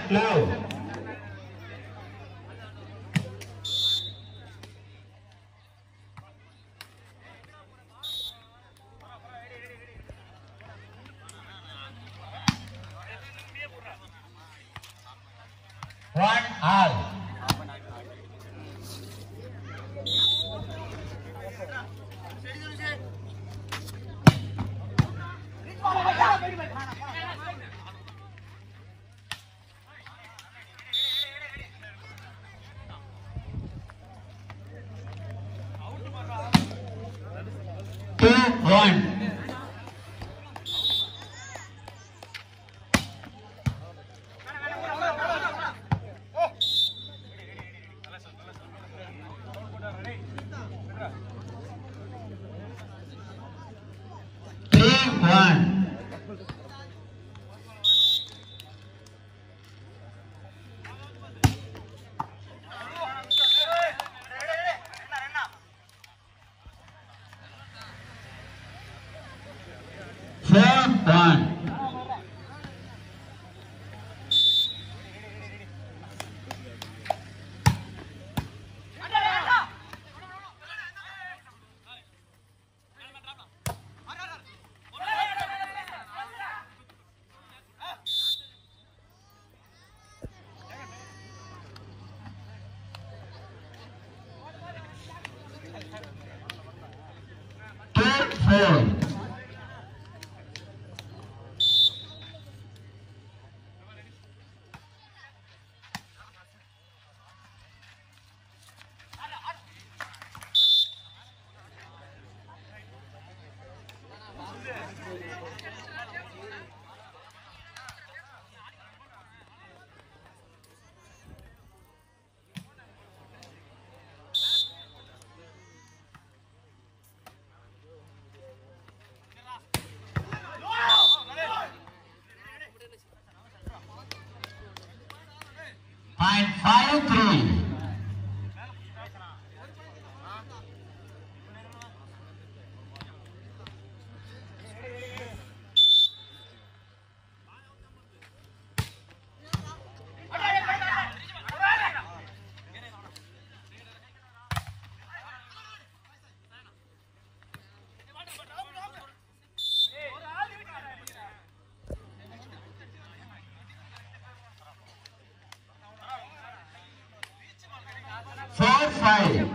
love. One all. Two one. Three one. Four one. Two four. Point five three. Four five.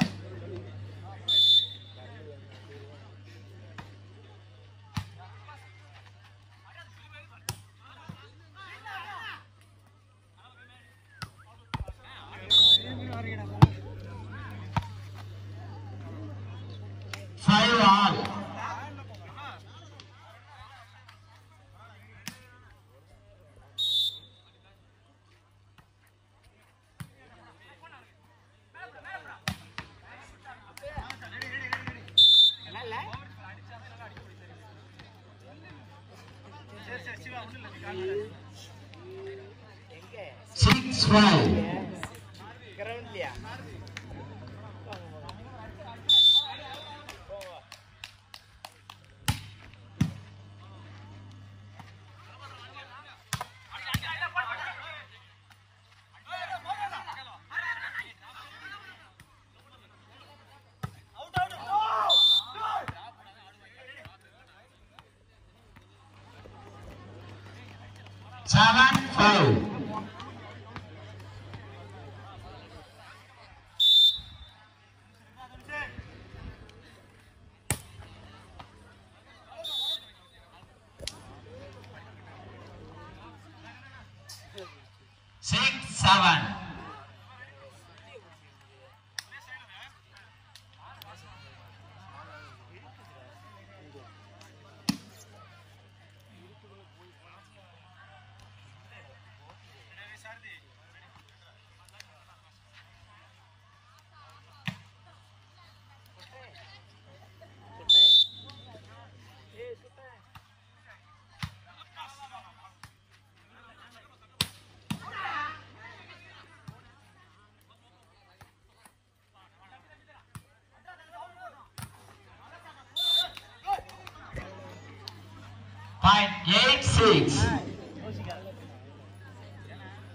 Five all. Six five. கிரவுண்ட்லயா Seven five. Six seven. Point eight six.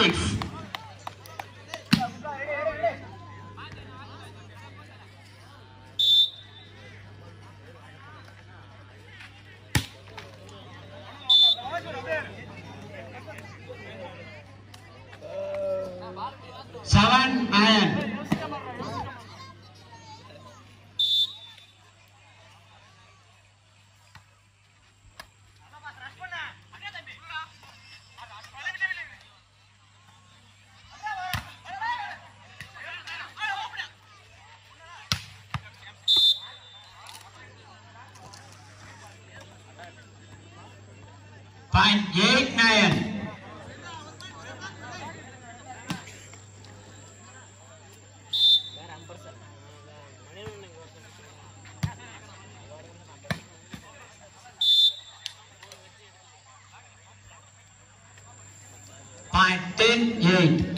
six. Seven nine. Point eight nine. வேற அம்பர் sir Mani Point ten eight.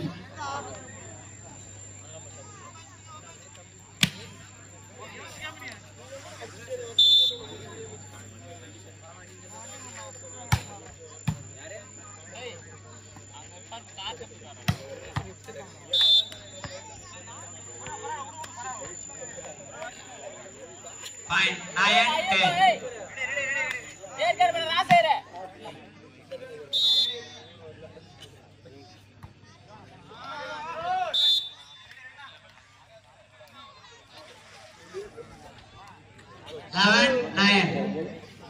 Point nine ten. Eleven nine.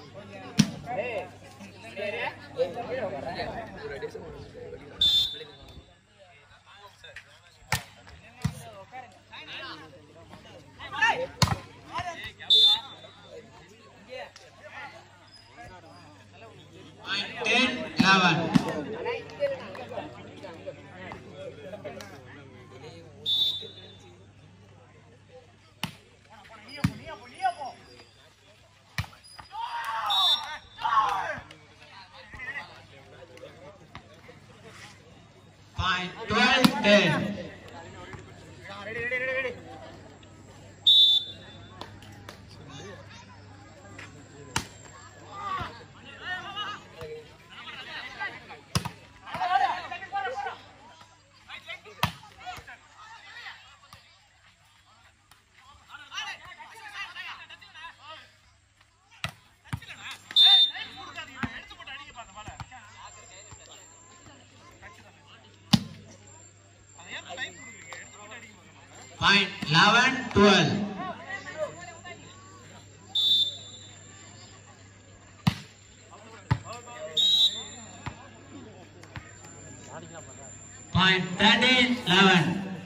Point ten eleven. Point twelve ten. Point eleven twelve. Point thirteen eleven.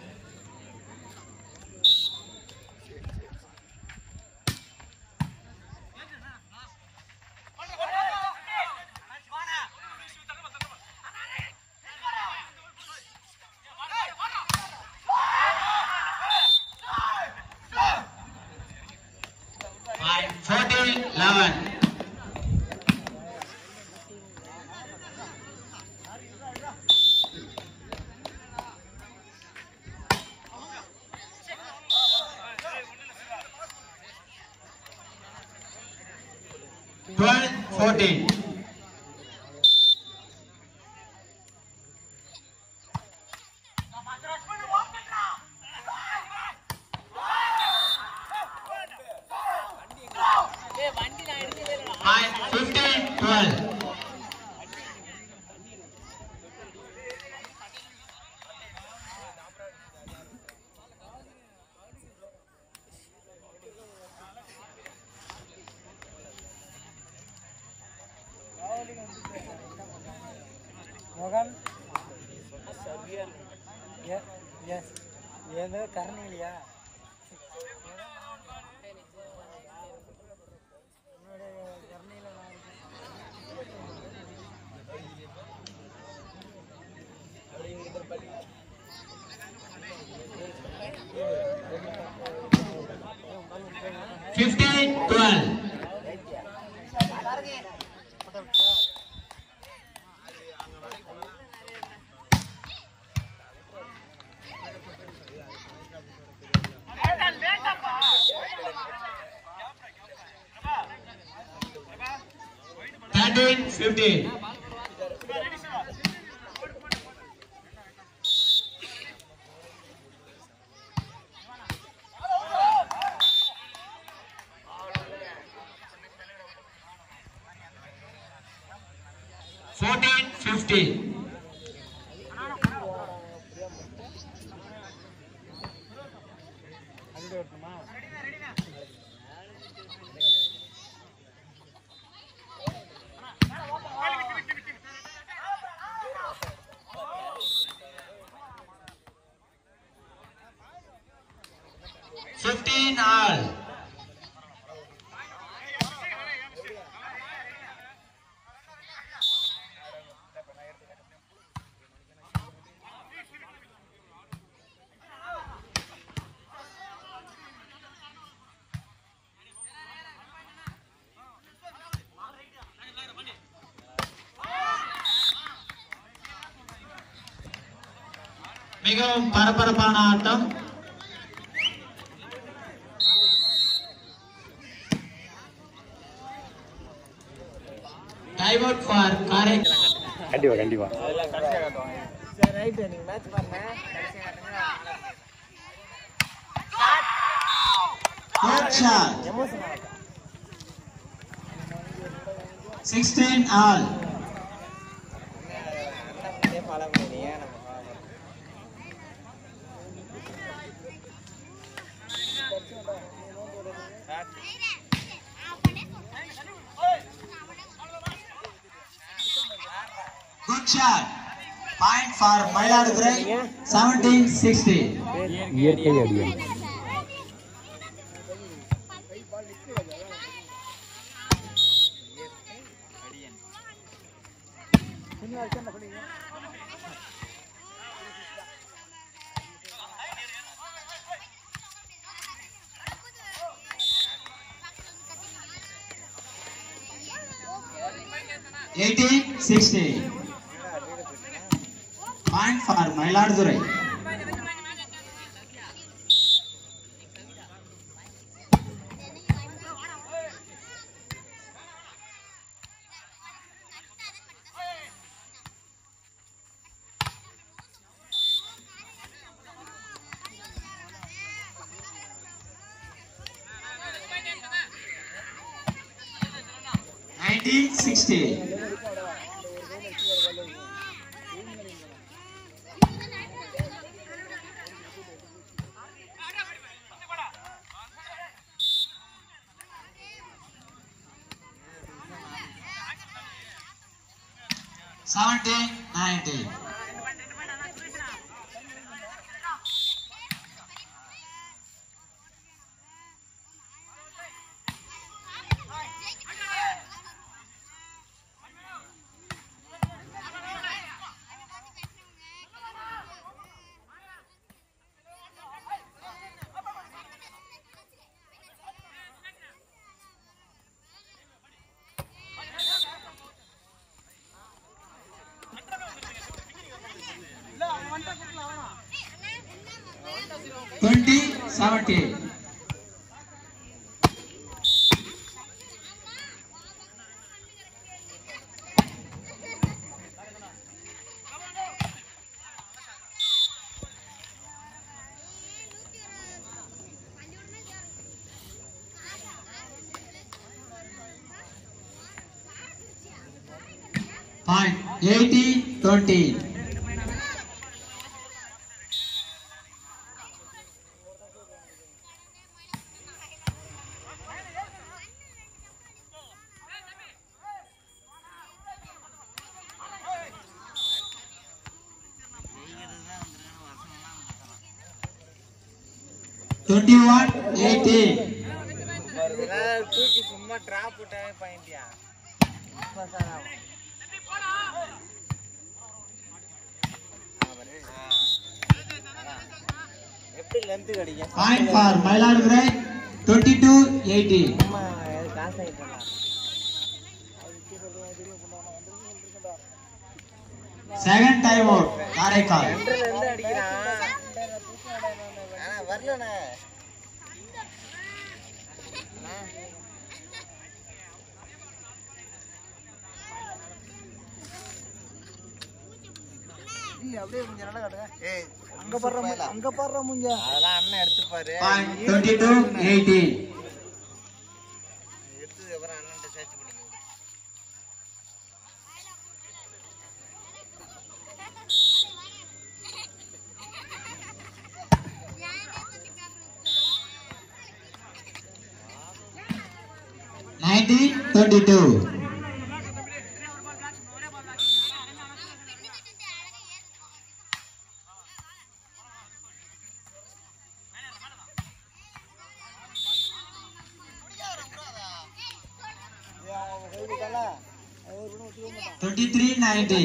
Point fourteen eleven. Twelve fourteen. Point fifteen twelve. மோகன் S ஏதோ கரணிலையா கரணியில் நான் இருக்கேன் Fifteen twelve. Thirteen fifteen. 14 15 அதுக்கு வரட்டுமா Fifteen all. மிகவும் பரபரப்பான ஆட்டம் டைம் அவுட் ஃபார் காரைக்கால் கண்டிப்பா கண்டிப்பா அதெல்லாம் கடைசியாக காட்டுவாங்க சரி ரைட்டு நீங்கள் மேட்ச் பாருங்க கடைசியாக காட்டுங்க Good shot. எமோஷன் ஆகும் 16 all. அப்படியே ஃபாலோ பண்ணினீங்க நம்ம follow பண்ணோம். Start. Good shot. Point for Mayiladurai. 17 16. இயற்கை அடியல் அடியன் சின்ன வயசு என்ன படிங்க Eighteen sixty. Point for Mayiladurai. Nineteen sixty. Seventeen ninety. Twenty seventy. Point eighty twenty. Twenty one eighteen. ஒரு விளையாட தூக்கி சும்மா டிராப் விட்டாவே பாயிண்டியா எப்படி லென்த்து கிடைக்கும் Point for Mayiladurai. Twenty two eighty. சும்மா எது காசு ஆகிட்டு Second time out. Karaikal. சென்டர்ல இருந்து அடிக்கிறான் ஆனா வரலண்ணே அப்படியே கொஞ்சம் நல்லா காட்டுங்க ஏய் அங்க பாடுற மு- அங்க பாடுற முஞ்ச அதெல்லாம் அண்ணன் எடுத்துப்பாரு Point twenty two eighty. எடுத்ததுக்கு அப்புறம் அண்ணன்ட்ட சர்ச் பண்ணிக்கோங்க nineteen twenty two twenty three ninety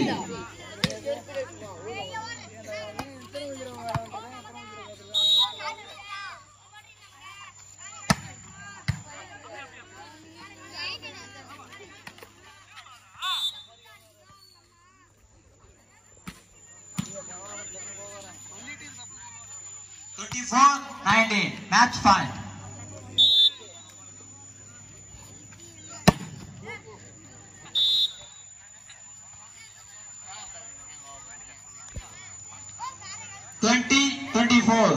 twenty four nineteen match point twenty twenty four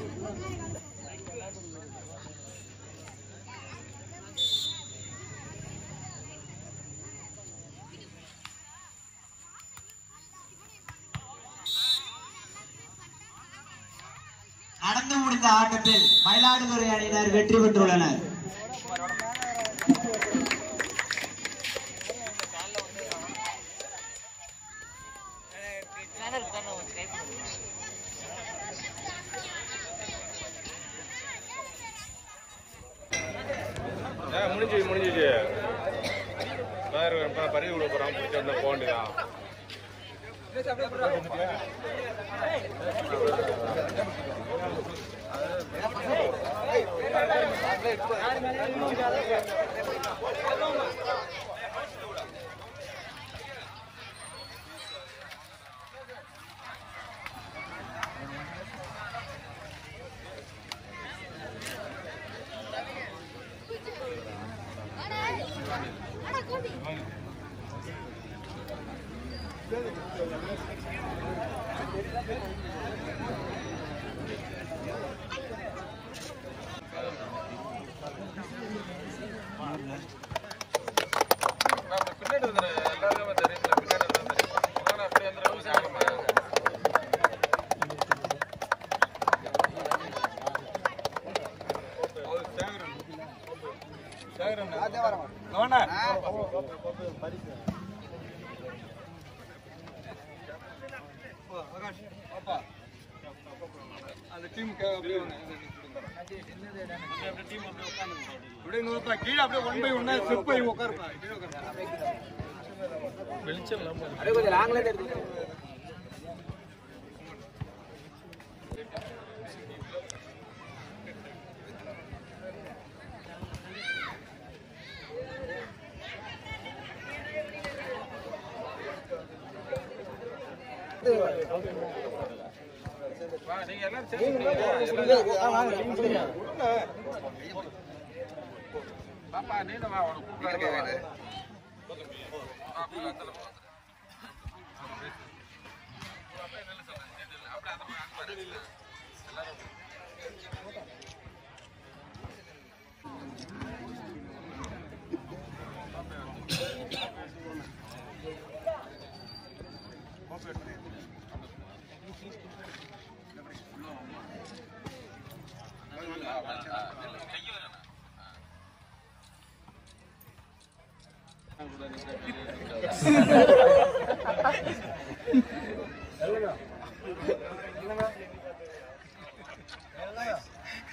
நடந்து முடிந்த ஆட்டத்தில் மயிலாடுதுறை அணியினர் வெற்றி பெற்றுள்ளனர் முடிஞ்சு முடிஞ்சிச்சு வேறு பறிவு விட போகிறான் பிடிச்ச உடனே போக வேண்டியதான் பின்னாடி வந்துடு எல்லாருமே தெரியும் பின்னாடி வந்துடு அப்படியே வந்துடும் சாகமா அந்த டீமுக்கு அப்படியே அப்படியே நூறுப்பா கீழே அப்படியே ஒன் பை ஒன்னா ஸ்டெப் பை உட்காருப்பா கீழே உட்காருப்பா வெளிச்சம் இல்லாம நீங்க எல்லாரும் சேர்ந்து பாப்பா நீல வா உனக்கு கூப்பிடுறாங்க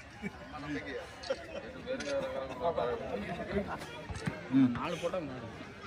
நாலு போட்டா